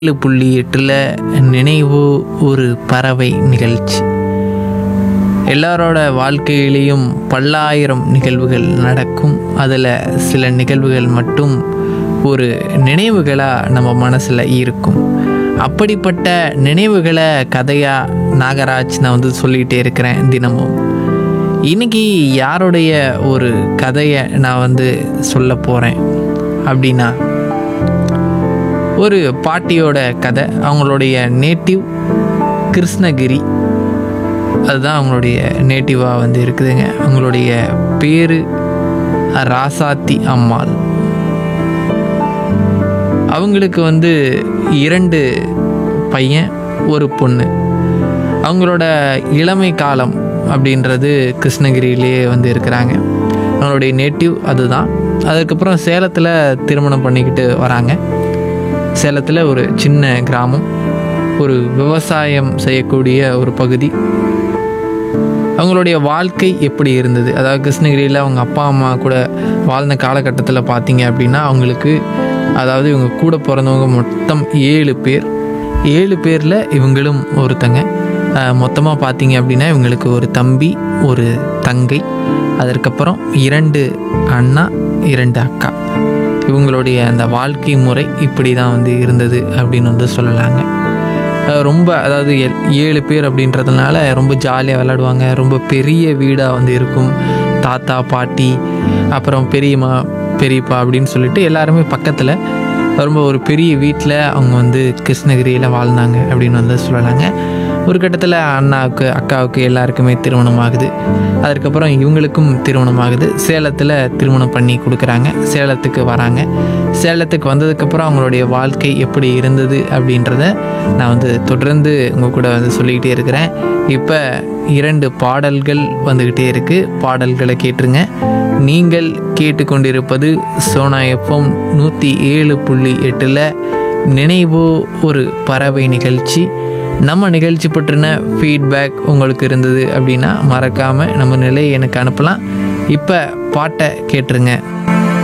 ஏழு புள்ளி எட்டில் நினைவு ஒரு பறவை நிகழ்ச்சி எல்லாரோட வாழ்க்கையிலையும் பல்லாயிரம் நிகழ்வுகள் நடக்கும் அதில் சில நிகழ்வுகள் மட்டும் ஒரு நினைவுகளாக நம்ம மனசில் இருக்கும் அப்படிப்பட்ட நினைவுகளை கதையாக நாகராஜ் நான் வந்து சொல்லிகிட்டே இருக்கிறேன் தினமும் இன்னைக்கு யாருடைய ஒரு கதையை நான் வந்து சொல்ல போகிறேன் அப்படின்னா ஒரு பாட்டியோட கதை அவங்களுடைய நேட்டிவ் கிருஷ்ணகிரி அதுதான் அவங்களுடைய நேட்டிவாக வந்து இருக்குதுங்க அவங்களுடைய பேர் ராசாத்தி அம்மாள் அவங்களுக்கு வந்து இரண்டு பையன் ஒரு பொண்ணு அவங்களோட இளமை காலம் அப்படின்றது கிருஷ்ணகிரியிலே வந்து இருக்கிறாங்க அவங்களுடைய நேட்டிவ் அதுதான் அதுக்கப்புறம் சேலத்தில் திருமணம் பண்ணிக்கிட்டு வராங்க சேலத்தில் ஒரு சின்ன கிராமம் ஒரு விவசாயம் செய்யக்கூடிய ஒரு பகுதி அவங்களுடைய வாழ்க்கை எப்படி இருந்தது அதாவது கிருஷ்ணகிரியில் அவங்க அப்பா அம்மா கூட வாழ்ந்த காலகட்டத்தில் பார்த்தீங்க அப்படின்னா அவங்களுக்கு அதாவது இவங்க கூட பிறந்தவங்க மொத்தம் ஏழு பேர் ஏழு பேரில் இவங்களும் ஒருத்தங்க மொத்தமாக பார்த்தீங்க அப்படின்னா இவங்களுக்கு ஒரு தம்பி ஒரு தங்கை அதற்கப்புறம் இரண்டு அண்ணா இரண்டு அக்கா இவங்களுடைய அந்த வாழ்க்கை முறை இப்படி தான் வந்து இருந்தது அப்படின்னு வந்து சொல்லலாங்க அஹ் ரொம்ப அதாவது எல்- ஏழு பேர் அப்படின்றதுனால ரொம்ப ஜாலியாக விளையாடுவாங்க ரொம்ப பெரிய வீடாக வந்து இருக்கும் தாத்தா பாட்டி அப்புறம் பெரியம்மா பெரியப்பா அப்படின்னு சொல்லிட்டு எல்லாருமே பக்கத்தில் ரொம்ப ஒரு பெரிய வீட்டில் அவங்க வந்து கிருஷ்ணகிரியில் வாழ்ந்தாங்க அப்படின்னு வந்து சொல்லலாங்க ஒரு கட்டத்தில் அண்ணாவுக்கு அக்காவுக்கு எல்லாருக்குமே திருமணம் ஆகுது அதுக்கப்புறம் இவங்களுக்கும் திருமணம் ஆகுது சேலத்தில் திருமணம் பண்ணி கொடுக்குறாங்க சேலத்துக்கு வராங்க சேலத்துக்கு வந்ததுக்கப்புறம் அவங்களுடைய வாழ்க்கை எப்படி இருந்தது அப்படின்றத நான் வந்து தொடர்ந்து உங்கள் கூட வந்து சொல்லிக்கிட்டே இருக்கிறேன் இப்போ இரண்டு பாடல்கள் வந்துக்கிட்டே இருக்குது பாடல்களை கேட்டுருங்க நீங்கள் கேட்டுக்கொண்டிருப்பது சோனா எஃப்எம் நூற்றி ஏழு புள்ளி எட்டில் நினைவோ ஒரு பறவை நிகழ்ச்சி நம்ம நிகழ்ச்சி பற்றின ஃபீட்பேக் உங்களுக்கு இருந்தது அப்படின்னா மறக்காமல் நம்ம நிலையை எனக்கு அனுப்பலாம் இப்போ பாட்டை கேட்டுருங்க